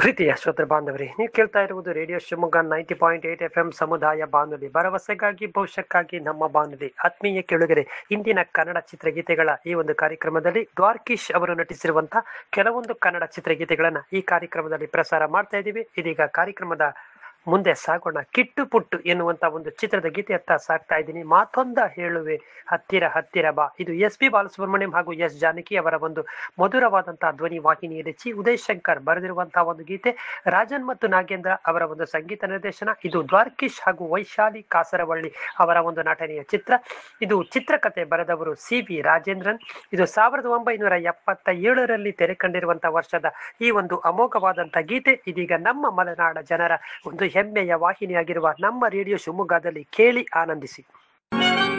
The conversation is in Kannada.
ಪ್ರೀತಿಯ ಶ್ರೋತೃ ಬಾಂಧವರೇ ನೀವು ಕೇಳ್ತಾ ಇರುವುದು radio Shivamogga ninety point eight F M ಸಮುದಾಯ ಬಾನುಲಿ ಭರವಸೆಗಾಗಿ ಭವಿಷ್ಯಕ್ಕಾಗಿ ನಮ್ಮ ಬಾನುಲಿ ಆತ್ಮೀಯ ಕೇಳುಗರೆ ಇಂದಿನ ಕನ್ನಡ ಚಿತ್ರಗೀತೆಗಳ ಈ ಒಂದು ಕಾರ್ಯಕ್ರಮದಲ್ಲಿ ದ್ವಾರ್ಕೀಶ್ ಅವರು ನಟಿಸಿರುವಂತಹ ಕೆಲವೊಂದು ಕನ್ನಡ ಚಿತ್ರಗೀತೆಗಳನ್ನ ಈ ಕಾರ್ಯಕ್ರಮದಲ್ಲಿ ಪ್ರಸಾರ ಮಾಡ್ತಾ ಇದ್ದೀವಿ ಇದೀಗ ಕಾರ್ಯಕ್ರಮದ ಮುಂದೆ ಸಾಗೋಣ ಕಿಟ್ಟು ಪುಟ್ಟು ಎನ್ನುವಂತ ಒಂದು ಚಿತ್ರದ ಗೀತೆಯತ್ತ ಸಾಕ್ತಾ ಇದ್ದೀನಿ ಮಾತೊಂದ ಹೇಳುವೆ ಹತ್ತಿರ ಹತ್ತಿರ ಬಾ ಇದು ಎಸ್ ಪಿ ಬಾಲಸುಬ್ರಹ್ಮಣ್ಯಂ ಹಾಗೂ ಎಸ್ ಜಾನಕಿ ಅವರ ಒಂದು ಮಧುರವಾದಂತಹ ಧ್ವನಿ ವಾಹಿನಿಯಲ್ಲಿ ಚಿ ಉದಯ್ ಶಂಕರ್ ಬರೆದಿರುವಂತಹ ಒಂದು ಗೀತೆ ರಾಜನ್ ಮತ್ತು ನಾಗೇಂದ್ರ ಅವರ ಒಂದು ಸಂಗೀತ ನಿರ್ದೇಶನ ಇದು ದ್ವಾರ್ಕಿಶ್ ಹಾಗೂ ವೈಶಾಲಿ ಕಾಸರವಳ್ಳಿ ಅವರ ಒಂದು ನಟನೆಯ ಚಿತ್ರ ಇದು ಚಿತ್ರಕಥೆ ಬರೆದವರು ಸಿ ವಿ ರಾಜೇಂದ್ರನ್ ಇದು ಸಾವಿರದ ಒಂಬೈನೂರ ಎಪ್ಪತ್ತ ಏಳರಲ್ಲಿ ತೆರೆ ಕಂಡಿರುವಂತಹ ವರ್ಷದ ಈ ಒಂದು ಅಮೋಘವಾದಂತಹ ಗೀತೆ ಇದೀಗ ನಮ್ಮ ಮಲೆನಾಡ ಜನರ ಒಂದು ಹೆಮ್ಮೆಯ ವಾಹಿನಿಯಾಗಿರುವ ನಮ್ಮ ರೇಡಿಯೋ ಶಿವಮೊಗ್ಗದಲ್ಲಿ ಕೇಳಿ ಆನಂದಿಸಿ